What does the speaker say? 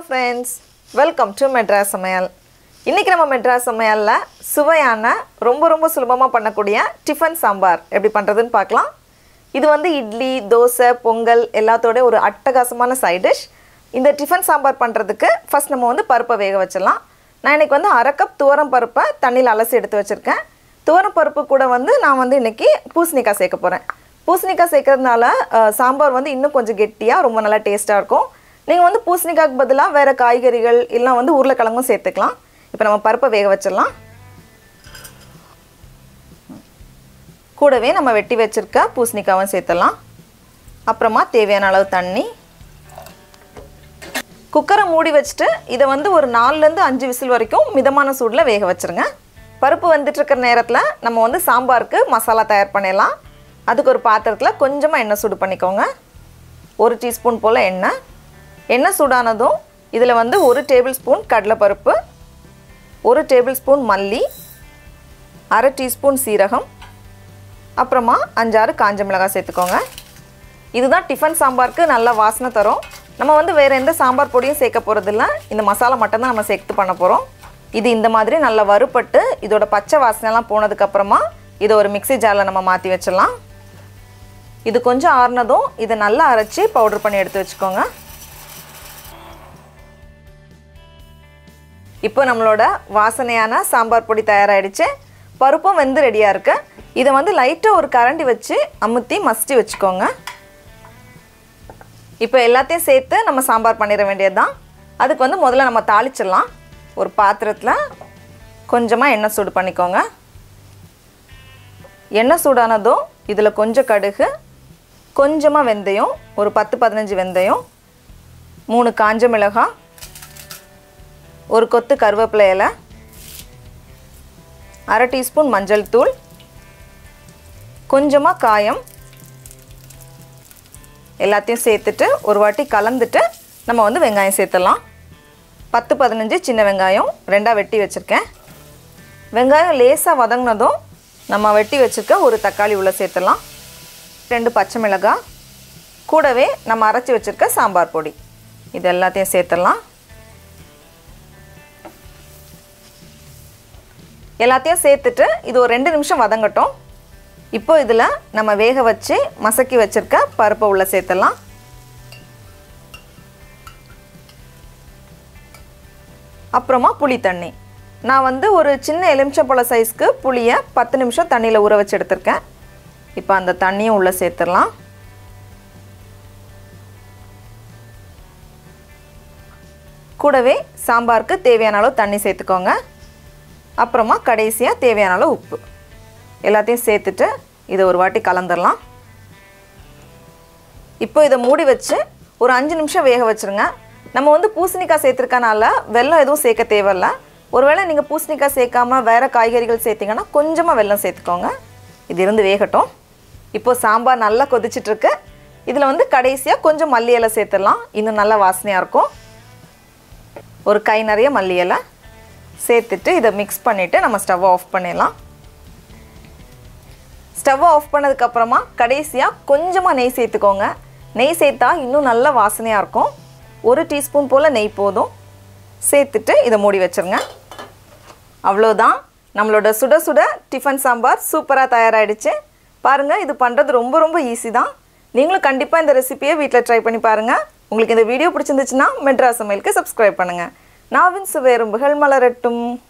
friends welcome to Madras சமையல் இன்றைக்கி நம்ம மெட்ராஸ் சமையலில் சுவையான ரொம்ப ரொம்ப சுலபமாக பண்ணக்கூடிய டிஃபன் சாம்பார் எப்படி பண்ணுறதுன்னு பார்க்கலாம் இது வந்து இட்லி தோசை பொங்கல் எல்லாத்தோட ஒரு அட்டகாசமான சைட் டிஷ் இந்த டிஃபன் சாம்பார் பண்ணுறதுக்கு ஃபஸ்ட் நம்ம வந்து பருப்பை வேக வச்சிடலாம் நான் இன்றைக்கி வந்து அரை கப் துவரம் பருப்பை தண்ணியில் அலசி எடுத்து வச்சுருக்கேன் துவரம் பருப்பு கூட வந்து நான் வந்து இன்றைக்கி பூசணிக்காய் சேர்க்க போகிறேன் பூசணிக்காய் சேர்க்கறதுனால அஹ், சாம்பார் வந்து இன்னும் கொஞ்சம் கெட்டியாக ரொம்ப நல்லா டேஸ்ட்டாக இருக்கும் நீங்கள் வந்து பூசணிக்காய்க்கு பதிலாக வேறு காய்கறிகள் இல்லை வந்து உருளைக்கிழங்கும் சேர்த்துக்கலாம் இப்போ நம்ம பருப்பை வேக வச்சிடலாம் கூடவே நம்ம வெட்டி வச்சிருக்க பூசணிக்காவும் சேர்த்துடலாம் அப்புறமா தேவையான அளவு தண்ணி குக்கரை மூடி வச்சுட்டு இதை வந்து ஒரு நாலுலேருந்து அஞ்சு விசில் வரைக்கும் மிதமான சூடில் வேக வச்சுருங்க பருப்பு வந்துட்டு இருக்கிற நேரத்தில் நம்ம வந்து சாம்பாருக்கு மசாலா தயார் பண்ணிடலாம் அதுக்கு ஒரு பாத்திரத்தில் கொஞ்சமாக எண்ணெய் சூடு பண்ணிக்கோங்க ஒரு டீஸ்பூன் போல் எண்ணெய் எண்ணெய் சூடானதும் இதில் வந்து ஒரு டேபிள் ஸ்பூன் கடலைப்பருப்பு ஒரு டேபிள் ஸ்பூன் மல்லி அரை டீஸ்பூன் சீரகம் அப்புறமா அஞ்சாறு காஞ்ச மிளகாய் சேர்த்துக்கோங்க இதுதான் டிஃபன் சாம்பாருக்கு நல்ல வாசனை தரும் நம்ம வந்து வேறு எந்த சாம்பார் பொடியும் சேர்க்க போகிறதில்ல இந்த மசாலா மட்டும்தான் நம்ம சேர்த்து பண்ண போகிறோம் இது இந்த மாதிரி நல்லா வறுபட்டு இதோட பச்சை வாசனைலாம் போனதுக்கப்புறமா இதை ஒரு மிக்ஸி ஜாரில் நம்ம மாற்றி வச்சிடலாம் இது கொஞ்சம் ஆறுனதும் இதை நல்லா அரைச்சி பவுடர் பண்ணி எடுத்து வச்சுக்கோங்க இப்போ நம்மளோட வாசனையான சாம்பார் பொடி தயாராகிடுச்சு பருப்பும் வெந்து ரெடியாக இருக்கு இதை வந்து லைட்டாக ஒரு கரண்டி வச்சு அமுத்தி மசிச்சு வச்சுக்கோங்க இப்போ எல்லாத்தையும் சேர்த்து நம்ம சாம்பார் பண்ணிட வேண்டியது தான் அதுக்கு வந்து முதல்ல நம்ம தாளிச்சிடலாம் ஒரு பாத்திரத்தில் கொஞ்சமாக எண்ணெய் சூடு பண்ணிக்கோங்க எண்ணெய் சூடானதும் இதில் கொஞ்சம் கடுகு கொஞ்சமாக வெந்தயம் ஒரு பத்து பதினஞ்சு வெந்தயம் மூணு காஞ்ச மிளகாய் ஒரு கொத்து கருவேப்பிலை இலை அரை டீஸ்பூன் மஞ்சள் தூள் கொஞ்சமாக காயம் எல்லாத்தையும் சேர்த்துட்டு ஒரு வாட்டி கலந்துட்டு நம்ம வந்து வெங்காயம் சேர்த்துடலாம் பத்து பதினஞ்சு சின்ன வெங்காயம் ரெண்டாக வெட்டி வச்சுருக்கேன் வெங்காயம் லேசாக வதங்கினதும் நம்ம வெட்டி வச்சுருக்க ஒரு தக்காளி உள்ள சேர்த்துடலாம் ரெண்டு பச்சை மிளகாய் கூடவே நம்ம அரைச்சி வச்சுருக்க சாம்பார் பொடி இது எல்லாத்தையும் சேர்த்துடலாம் எல்லாத்தையும் சேர்த்துட்டு இது ஒரு ரெண்டு நிமிஷம் வதங்கட்டும் இப்போ இதில் நம்ம வேக வச்சு மசக்கி வச்சுருக்க பருப்பை உள்ள சேர்த்துடலாம் அப்புறமா புளி தண்ணி நான் வந்து ஒரு சின்ன எலுமிச்சம்பழ சைஸ்க்கு புளியை பத்து நிமிஷம் தண்ணியில் ஊற வச்சு எடுத்திருக்கேன் இப்போ அந்த தண்ணியும் உள்ளே சேர்த்துடலாம் கூடவே சாம்பாருக்கு தேவையான அளவு தண்ணி சேர்த்துக்கோங்க அப்புறமா கடைசியாக தேவையான அளவு உப்பு எல்லாத்தையும் சேர்த்துட்டு இதை ஒரு வாட்டி கலந்துடலாம் இப்போ இதை மூடி வச்சு ஒரு அஞ்சு நிமிஷம் வேக வச்சுருங்க நம்ம வந்து பூசணிக்காய் சேர்த்துருக்கனால வெல்லம் எதுவும் சேர்க்க தேவையில்ல ஒருவேளை நீங்கள் பூசணிக்காய் சேர்க்காம வேறு காய்கறிகள் சேர்த்திங்கன்னா கொஞ்சமாக வெல்லம் சேர்த்துக்கோங்க இது இருந்து வேகட்டும் இப்போ சாம்பார் நல்லா கொதிச்சிட்ருக்கு இதில் வந்து கடைசியாக கொஞ்சம் மல்லி இலை சேர்த்துடலாம் இன்னும் நல்லா வாசனையாக இருக்கும் ஒரு கை நிறைய மல்லி இலை சேர்த்துட்டு இதை மிக்ஸ் பண்ணிவிட்டு நம்ம ஸ்டவ்வை ஆஃப் பண்ணிடலாம் ஸ்டவ்வை ஆஃப் பண்ணதுக்கப்புறமா கடைசியாக கொஞ்சமாக நெய் சேர்த்துக்கோங்க நெய் சேர்த்தா இன்னும் நல்ல வாசனையாக இருக்கும் ஒரு டீஸ்பூன் போல் நெய் போதும் சேர்த்துட்டு இதை மூடி வச்சுருங்க அவ்வளோதான் நம்மளோட சுட சுட டிஃபன் சாம்பார் சூப்பராக தயாராகிடுச்சு பாருங்கள் இது பண்ணுறது ரொம்ப ரொம்ப ஈஸி தான் நீங்களும் கண்டிப்பாக இந்த ரெசிபியை வீட்டில் ட்ரை பண்ணி பாருங்கள் உங்களுக்கு இந்த வீடியோ பிடிச்சிருந்துச்சுன்னா மெட்ராஸ் சமையலுக்கு சப்ஸ்கிரைப் பண்ணுங்கள் நாவின் சுவையரும்புகள் மலரட்டும்